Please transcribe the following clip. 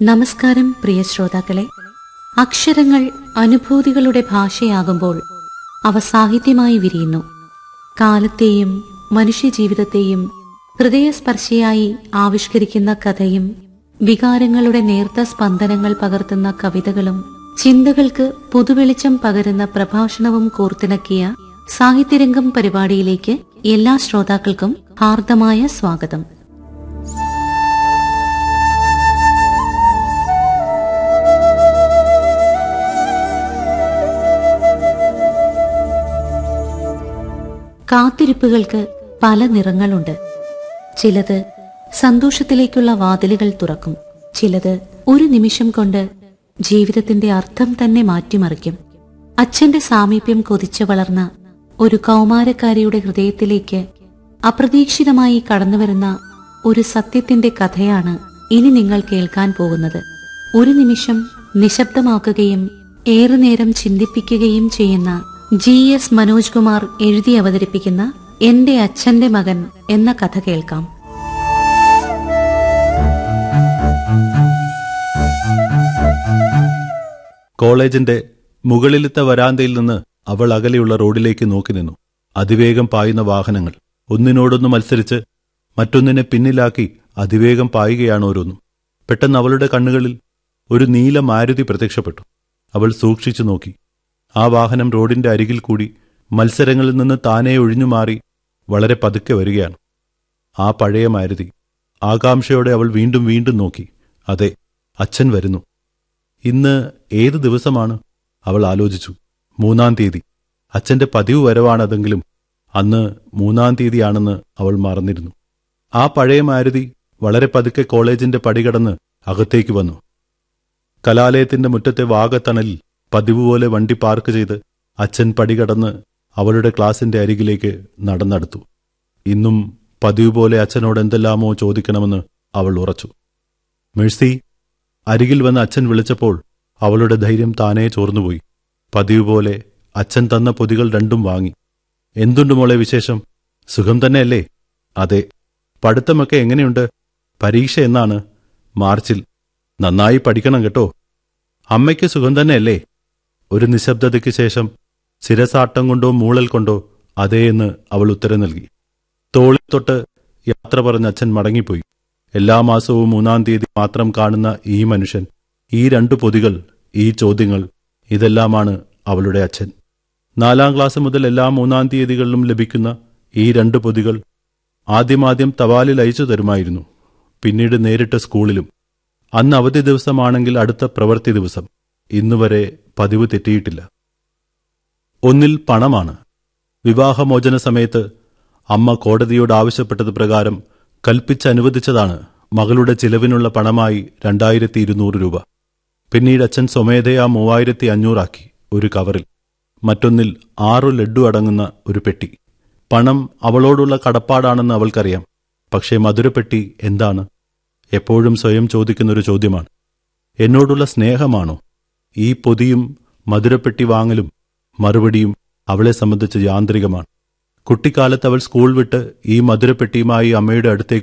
നമസ്കാരം പ്രിയ ശ്രോതാക്കളെ അക്ഷരങ്ങൾ അനുഭൂതികളുടെ ഭാഷയാകുമ്പോൾ അവ സാഹിത്യമായി വിരിയുന്നു കാലത്തെയും മനുഷ്യജീവിതത്തെയും ഹൃദയസ്പർശിയായി ആവിഷ്കരിക്കുന്ന കഥയും വികാരങ്ങളുടെ നേർത്ത സ്പന്ദനങ്ങൾ പകർത്തുന്ന കവിതകളും ചിന്തകൾക്ക് പുതുവെളിച്ചം പകരുന്ന പ്രഭാഷണവും കോർത്തിണക്കിയ സാഹിത്യരംഗം പരിപാടിയിലേക്ക് എല്ലാ ശ്രോതാക്കൾക്കും ഹാർദമായ സ്വാഗതം കാത്തിരിപ്പുകൾക്ക് പല നിറങ്ങളുണ്ട് ചിലത് സന്തോഷത്തിലേക്കുള്ള വാതിലുകൾ തുറക്കും ചിലത് ഒരു നിമിഷം കൊണ്ട് ജീവിതത്തിന്റെ അർത്ഥം തന്നെ മാറ്റിമറിക്കും അച്ഛന്റെ സാമീപ്യം കൊതിച്ചു വളർന്ന ഒരു കൗമാരക്കാരിയുടെ ഹൃദയത്തിലേക്ക് അപ്രതീക്ഷിതമായി കടന്നുവരുന്ന ഒരു സത്യത്തിന്റെ കഥയാണ് ഇനി നിങ്ങൾ കേൾക്കാൻ പോകുന്നത് ഒരു നിമിഷം നിശബ്ദമാക്കുകയും ഏറെ നേരം ചിന്തിപ്പിക്കുകയും ചെയ്യുന്ന ജി എസ് മനോജ് കുമാർ എഴുതി അവതരിപ്പിക്കുന്ന എന്റെ അച്ഛന്റെ മകൻ എന്ന കഥ കേൾക്കാം കോളേജിന്റെ മുകളിലത്തെ വരാന്തയിൽ നിന്ന് അവൾ അകലെയുള്ള റോഡിലേക്ക് നോക്കി നിന്നു അതിവേഗം പായുന്ന വാഹനങ്ങൾ ഒന്നിനോടൊന്ന് മത്സരിച്ച് മറ്റൊന്നിനെ പിന്നിലാക്കി അതിവേഗം പായുകയാണ് ഓരോന്നും പെട്ടെന്ന് അവളുടെ കണ്ണുകളിൽ ഒരു നീല മാരുതി പ്രത്യക്ഷപ്പെട്ടു അവൾ സൂക്ഷിച്ചു നോക്കി ആ വാഹനം റോഡിന്റെ അരികിൽ കൂടി മത്സരങ്ങളിൽ നിന്ന് താനേ ഒഴിഞ്ഞുമാറി വളരെ പതുക്കെ വരികയാണ് ആ പഴയ മാരുതി ആകാംക്ഷയോടെ അവൾ വീണ്ടും വീണ്ടും നോക്കി അതെ അച്ഛൻ വരുന്നു ഇന്ന് ഏത് ദിവസമാണ് അവൾ ആലോചിച്ചു മൂന്നാം തീയതി അച്ഛന്റെ പതിവ് വരവാണതെങ്കിലും അന്ന് മൂന്നാം തീയതിയാണെന്ന് അവൾ മറന്നിരുന്നു ആ പഴയ മാരുതി വളരെ പതുക്കെ കോളേജിന്റെ പടികടന്ന് അകത്തേക്ക് വന്നു കലാലയത്തിന്റെ മുറ്റത്തെ വാഗത്തണലിൽ പതിവ് പോലെ വണ്ടി പാർക്ക് ചെയ്ത് അച്ഛൻ പടികടന്ന് അവളുടെ ക്ലാസിന്റെ അരികിലേക്ക് നടന്നെടുത്തു ഇന്നും പതിവ് പോലെ അച്ഛനോട് എന്തെല്ലാമോ ചോദിക്കണമെന്ന് അവൾ ഉറച്ചു മെഴ്സി അരികിൽ വന്ന് അച്ഛൻ വിളിച്ചപ്പോൾ അവളുടെ ധൈര്യം താനേ ചോർന്നുപോയി പതിവ് പോലെ അച്ഛൻ തന്ന പൊതികൾ രണ്ടും വാങ്ങി എന്തുണ്ട് മോളെ വിശേഷം സുഖം തന്നെയല്ലേ അതെ പഠിത്തമൊക്കെ എങ്ങനെയുണ്ട് പരീക്ഷ എന്നാണ് മാർച്ചിൽ നന്നായി പഠിക്കണം കേട്ടോ അമ്മയ്ക്ക് സുഖം തന്നെയല്ലേ ഒരു നിശബ്ദതയ്ക്ക് ശേഷം ശിരസാട്ടം കൊണ്ടോ മൂളൽ കൊണ്ടോ അതേ എന്ന് അവൾ ഉത്തരം നൽകി തോളിൽ തൊട്ട് യാത്ര പറഞ്ഞ അച്ഛൻ മടങ്ങിപ്പോയി എല്ലാ മാസവും മൂന്നാം തീയതി മാത്രം കാണുന്ന ഈ മനുഷ്യൻ ഈ രണ്ടു പൊതികൾ ഈ ചോദ്യങ്ങൾ ഇതെല്ലാമാണ് അവളുടെ അച്ഛൻ നാലാം ക്ലാസ് മുതൽ എല്ലാ മൂന്നാം തീയതികളിലും ലഭിക്കുന്ന ഈ രണ്ട് പൊതികൾ ആദ്യമാദ്യം തപാലിൽ അയച്ചു തരുമായിരുന്നു പിന്നീട് നേരിട്ട് സ്കൂളിലും അന്ന് അവധി ദിവസമാണെങ്കിൽ അടുത്ത പ്രവൃത്തി ദിവസം ഇന്നുവരെ പതിവ് തെറ്റിയിട്ടില്ല ഒന്നിൽ പണമാണ് വിവാഹമോചന സമയത്ത് അമ്മ കോടതിയോട് ആവശ്യപ്പെട്ടത് പ്രകാരം കൽപ്പിച്ചനുവദിച്ചതാണ് മകളുടെ ചിലവിനുള്ള പണമായി രണ്ടായിരത്തി ഇരുന്നൂറ് രൂപ പിന്നീട് അച്ഛൻ സ്വമേധയാ മൂവായിരത്തി അഞ്ഞൂറാക്കി ഒരു കവറിൽ മറ്റൊന്നിൽ ആറു ലഡ്ഡു അടങ്ങുന്ന ഒരു പെട്ടി പണം അവളോടുള്ള കടപ്പാടാണെന്ന് അവൾക്കറിയാം പക്ഷേ മധുരപ്പെട്ടി എന്താണ് എപ്പോഴും സ്വയം ചോദിക്കുന്നൊരു ചോദ്യമാണ് എന്നോടുള്ള സ്നേഹമാണോ ഈ പൊതിയും മധുരപ്പെട്ടി വാങ്ങലും മറുപടിയും അവളെ സംബന്ധിച്ച് യാന്ത്രികമാണ് കുട്ടിക്കാലത്ത് അവൾ സ്കൂൾ വിട്ട് ഈ മധുരപ്പെട്ടിയുമായി അമ്മയുടെ അടുത്തേക്ക്